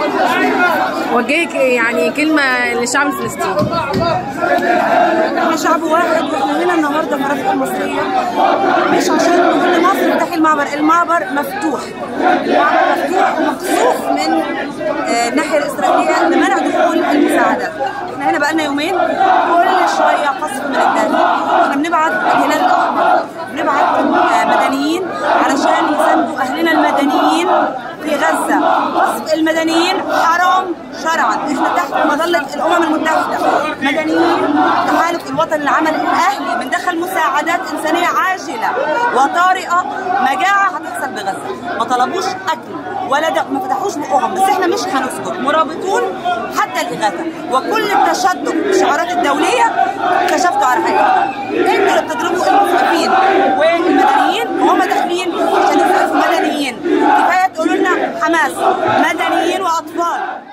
وجهك يعني كلمه للشعب الفلسطيني احنا شعب واحد واحنا هنا النهارده في مرافق المصريه مش عشان نقول لمصر افتحي المعبر، المعبر مفتوح المعبر مفتوح ومقصوف من آه، الناحيه الاسرائيليه لمنع دخول المساعدات احنا هنا بقالنا يومين كل شويه قصف من الداخل احنا بنبعت الهلال الاحمر بنبعت آه، مدنيين علشان يساندوا اهلنا المدنيين في غزه قصف المدنيين حرام شرعا احنا تحت مظله الامم المتحده مدنيين تحالف الوطن العمل الاهلي بندخل مساعدات انسانيه عاجله وطارئه مجاعه هتحصل بغزه ما طلبوش اكل ولا ده ما فتحوش بقهم بس احنا مش هنسكت مرابطون حتى الاغاثه وكل التشدد بالشعارات الدوليه كشفتوا على حقيقتها انتوا اللي بتضربوا المسعفين والمدنيين وهم داخلين عشان يسعفوا مدنيين كفايه تقولوا لنا حماس مدنيين واطفال